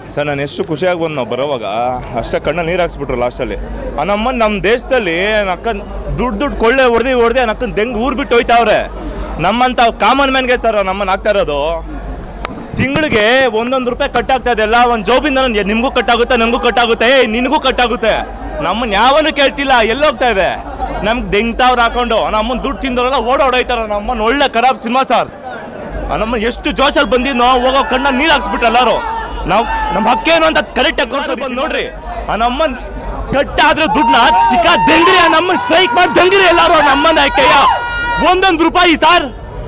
sir ನಾನು ಎಷ್ಟು ಖುಷಿಯಾಗಿ ಬಂದು ನಾವು ಬರೋವಾಗ ಅಷ್ಟೇ ಕಣ್ಣಲ್ಲಿ ನೀರು ಹಾಕ್ಸ್ಬಿಟ್ರು ಲಾಸ್ಟಲ್ಲಿ ಆ ನಮ್ಮ ನಮ್ಮ ದೇಶದಲ್ಲಿ ಅಕ್ಕನ್ ದುಡ್ಡು ದುಡ್ಡು ಕೊಳ್ಳೆ ಹೊಡೆದು ಹೊಡೆದು ಅಕ್ಕನ್ ದೆಂಗ್ ಊರು ಬಿಟ್ಟು ಹೋಯ್ತಾವ್ರೆ ನಮ್ಮಂಥ ಕಾಮನ್ ಮ್ಯಾನ್ಗೆ ಸರ್ ನಮ್ಮನ್ನು ಆಗ್ತಾ ಇರೋದು ತಿಂಗಳಿಗೆ ಒಂದೊಂದು ರೂಪಾಯಿ ಕಟ್ಟಾಗ್ತಾ ಇದೆ ಎಲ್ಲ ಒಂದು ಜೋಬಿಂದ ನನ್ಗೆ ನಿಮಗೂ ಕಟ್ಟಾಗುತ್ತೆ ನನಗೂ ಕಟ್ಟಾಗುತ್ತೆ ಏ ನಿನಗೂ ಕಟ್ಟಾಗುತ್ತೆ ನಮ್ಮನ್ನ ಯಾವನು ಕೇಳ್ತಿಲ್ಲ ಎಲ್ಲೋಗ್ತಾ ಇದೆ ನಮ್ಗೆ ದೆಂಗ್ತಾವ್ರು ಹಾಕೊಂಡು ನಮ್ಮನ್ನ ದುಡ್ಡು ತಿಂದವರೆಲ್ಲ ಓಡೋಡೋಯ್ತಾರ ನಮ್ಮನ್ನ ಒಳ್ಳೆ ಖರಾಬ್ ಸಿನಿಮಾ ಸರ್ ನಮ್ಮ ಎಷ್ಟು ಜೋಶಲ್ಲಿ ಬಂದಿದ್ನೋ ಹೋಗೋ ಕಣ್ಣ ನೀರು ಹಾಕ್ಸ್ಬಿಟ್ಟು ಎಲ್ಲಾರು ನಾವು ನಮ್ಮ ಹಕ್ಕೇನು ಅಂತ ಕರೆಕ್ಟ್ ಆಗಿ ಬಂದು ನೋಡ್ರಿ ಆ ನಮ್ಮನ್ ಕಟ್ಟಾದ್ರೆ ದುಡ್ಡನ್ನ ಚಿಕ್ಕ ದಂಗಿರಿ ಆ ನಮ್ಮನ್ನ ಸ್ಟ್ರೈಕ್ ಮಾಡಿ ದಂಗಿರಿ ಎಲ್ಲಾರು ನಮ್ಮನ್ನ ಕೈಯ ಒಂದೊಂದು ರೂಪಾಯಿ ಸರ್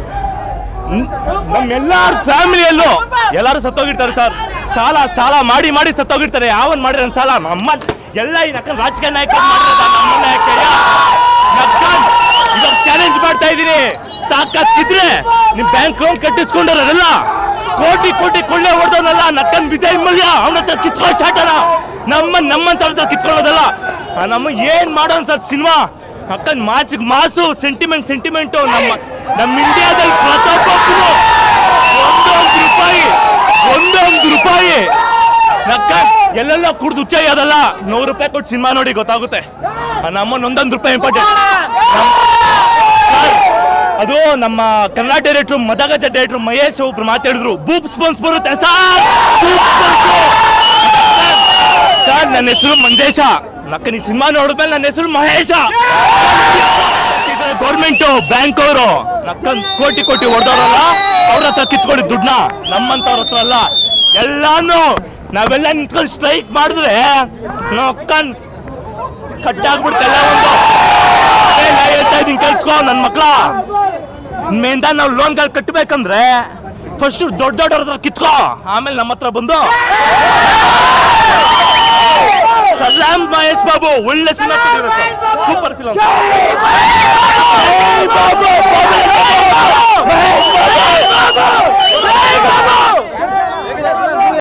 ನಮ್ಮೆಲ್ಲಾರ ಫ್ಯಾಮಿಲಿಯಲ್ಲೂ ಎಲ್ಲರೂ ಸತ್ತೋಗಿರ್ತಾರೆ ಸರ್ ಸಾಲ ಸಾಲ ಮಾಡಿ ಮಾಡಿ ಸತ್ತೋಗಿರ್ತಾರೆ ಯಾವನ್ ಮಾಡಿರೋ ಸಾಲ ನಮ್ಮ ಎಲ್ಲ ಈ ನಕ್ಕ ರಾಜಕೀಯ ನಾಯಕ ನಮ್ಮನ್ನ ಕೈಯ ಇವಾಗ ಚಾಲೆಂಜ್ ಮಾಡ್ತಾ ಇದೀನಿ ತಾಕತ್ತಿದ್ರೆ ನಿಮ್ ಬ್ಯಾಂಕ್ ಲೋನ್ ಕಟ್ಟಿಸ್ಕೊಂಡವ್ರಲ್ಲ ಕೋಟಿ ಕೋಟಿ ಕೊಳ್ಳೆ ಹೊಡೆದವನಲ್ಲ ನಕ್ಕನ್ ವಿಜಯ್ ಮಲ್ಯ ಅವನ ಹತ್ರ ಕಿತ್ಕೊ ಶಾಟನ ನಮ್ಮ ನಮ್ಮಂತ ಹತ್ರ ಕಿತ್ಕೊಳ್ಳೋದಲ್ಲ ಆ ನಮ್ಮ ಏನ್ ಮಾಡೋನ್ ಸರ್ ಸಿನಿಮಾ ಅಕ್ಕನ್ ಮಾಸಿಗೆ ಮಾಸು ಸೆಂಟಿಮೆಂಟ್ ಸೆಂಟಿಮೆಂಟು ನಮ್ಮ ನಮ್ಮ ಇಂಡಿಯಾದಲ್ಲಿ ಪ್ರತಿಯೊಬ್ಬರು ಒಂದೊಂದು ರೂಪಾಯಿ ಒಂದೊಂದು ರೂಪಾಯಿ ನಕ್ಕ ಎಲ್ಲೆಲ್ಲ ಕುಡ್ದು ಹುಚ್ಚ ಅದಲ್ಲ ನೂರು ರೂಪಾಯಿ ಕೊಟ್ಟು ಸಿನಿಮಾ ನೋಡಿ ಗೊತ್ತಾಗುತ್ತೆ ಆ ನಮ್ಮನ್ನ ಒಂದೊಂದು ರೂಪಾಯಿ ಇಂಪಾರ್ಟೆಂಟ್ ಅದು ನಮ್ಮ ಕನ್ನಡ ಡೈರೆಕ್ಟ್ರು ಮದಗಜ ಡೈರೆಕ್ಟ್ರು ಮಹೇಶ್ ಒಬ್ರು ಮಾತಾಡಿದ್ರು ಬೂಪ್ ಸ್ಪೋನ್ಸ್ ಬರುತ್ತೆ ಸರ್ ಸರ್ ನನ್ನ ಹೆಸರು ಮಂಜೇಶ ನಕ್ಕ ನೀ ಸಿನಿಮಾ ನೋಡಿದ್ಮೇಲೆ ನನ್ನ ಹೆಸರು ಮಹೇಶ ಗೌರ್ಮೆಂಟ್ ಬ್ಯಾಂಕ್ ಅವರು ನಕ್ಕನ್ ಕೋಟಿ ಕೋಟಿ ಹೊಡೆದವ್ರಲ್ಲ ಅವ್ರ ಹತ್ರ ಕಿತ್ಕೊಳ್ಳಿ ದುಡ್ಡನ್ನ ನಮ್ಮಂತವ್ರ ಹತ್ರ ಅಲ್ಲ ಎಲ್ಲಾನು ನಾವೆಲ್ಲ ನಿಂತ್ಕೊಂಡು ಸ್ಟ್ರೈಕ್ ಮಾಡಿದ್ರೆ ನಕ್ಕನ್ ಕಟ್ಟಾಗ್ಬಿಡ್ತಲ್ಲ ಒಂದು ಏ, ನಾ ಹೇಳ್ತಾ ಇದ್ದೀನಿ ಕೆಲ್ಸ್ಕೊ ನನ್ನ ಮಕ್ಳ ಮೇಂದ ನಾವು ಲೋನ್ಗಳು ಕಟ್ಟಬೇಕಂದ್ರೆ ಫಸ್ಟ್ ದೊಡ್ಡ ದೊಡ್ಡವ್ರ ಹತ್ರ ಕಿತ್ಕೋ ಆಮೇಲೆ ನಮ್ಮ ಹತ್ರ ಬಂದು ಸಲಾಂ ಮಹೇಶ್ ಬಾಬು ಒಳ್ಳೆ ಸಿನಿಮಾ ಸೂಪರ್ ಫಿಲಂ ಬಾಬು